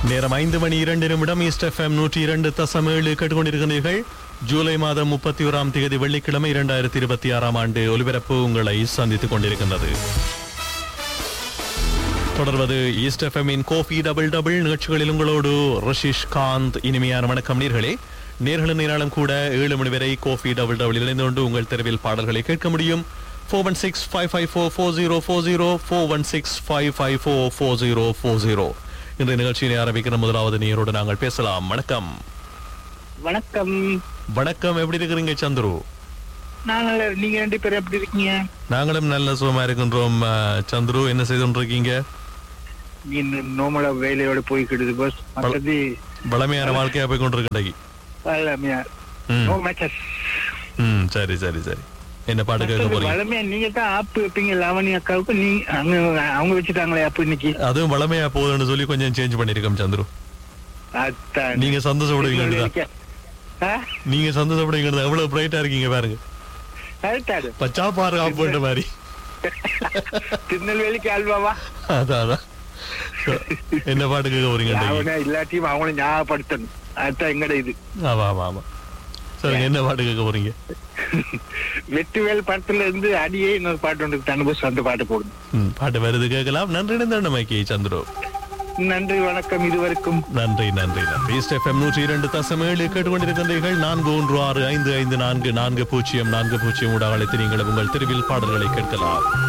நேரம் ஐந்து மணி இரண்டு நிமிடம் ஈஸ்ட் எஃப்எம் நூற்றி இரண்டு தசம் ஏழு கேட்டுக்கொண்டிருக்கிறீர்கள் ஜூலை மாதம் முப்பத்தி ஓராம் தேதி வெள்ளிக்கிழமை இரண்டாயிரத்தி இருபத்தி ஆறாம் ஆண்டு ஒலிபரப்பு உங்களை சந்தித்துக் கொண்டிருக்கின்றது தொடர்வது ஈஸ்ட் எஃப்எம்மின் கோஃபி டபுள் டபுள் நிகழ்ச்சிகளில் உங்களோடு ரஷிஷ் காந்த் இனிமையான வணக்கம் நேர்களே நேர்களும் நேராலும் கூட ஏழு மணி வரை கோஃபி டபுள் டபுள் இணைந்து கொண்டு உங்கள் தெருவில் பாடல்களை கேட்க முடியும் four one six five five four four zero four zero four one six five five four four zero four zero இன்றைய நிகழ்ச்சியை ஆரம்பிக்கிற முதலாவது நேரோடு நாங்கள் பேசலாம் வணக்கம் வணக்கம் வணக்கம் எப்படி இருக்கிறீங்க சந்துரு நாங்கள் நீங்க ரெண்டு பேரும் எப்படி இருக்கீங்க நாங்களும் நல்ல சுகமா இருக்கின்றோம் அஹ், சந்துரு என்ன செய்து கொண்டிருக்கீங்க நீ நோமலா வேலையோட போய்க்கிடுது பஸ் மற்றது வளமையான வாழ்க்கையா போய் கொண்டிருக்கீங்க வளமையா ம் நோ மேட்சஸ் ம் சரி சரி சரி என்ன பாட்டு கேட்க போறீங்க வளமையா நீங்க தான் ஆப்பு வைப்பீங்க லாவணி அக்காவுக்கு நீ அங்க அவங்க வச்சுட்டாங்களே ஆப்பு இன்னைக்கு அதுவும் வளமையா போகுதுன்னு சொல்லி கொஞ்சம் சேஞ்ச் பண்ணிருக்கோம் சந்துரு அதான் நீங்க சந்தோஷப்படுவீங்கன்னு தான் ஆ? நீங்க சந்தோஷப்படுவீங்கன்னு தான் எவ்வளவு பிரைட்டா இருக்கீங்க பாருங்க அதுதானே. பச்சா பாரு ஆப்புன்ற மாதிரி திருநெல்வேலிக்கு அல்வாவா அதான் அதான் என்ன பாட்டு கேட்க போறீங்க இன்னைக்கு? அவனை இல்லாட்டியும் அவங்கள ஞாபகப்படுத்தணும் அதுதான் எங்கட இது ஆமா ஆமா ஆமா சொல்லுங்க என்ன பாட்டு கேட்க போறீங்க வெட்டுவேல் படத்துல இருந்து அடியே இன்னொரு பாட்டு ஒன்று தனுபஸ் அந்த பாட்டு போடுங்க ம், பாட்டு வருது கேட்கலாம் நன்றி நன்றி சந்துரு நன்றி வணக்கம் இதுவரைக்கும் நன்றி நன்றி நன்றி ஈஸ்ட் எஃப்எம் நூற்றி இரண்டு தசம் ஏழு கேட்டுக்கொண்டிருக்கின்றீர்கள் நான்கு ஒன்று ஆறு ஐந்து ஐந்து நான்கு நான்கு பூஜ்ஜியம் நான்கு பூஜ்ஜியம் ஊடாக அழைத்து நீங்கள் உங்கள் தெருவில் பாடல்களை கேட்கலாம்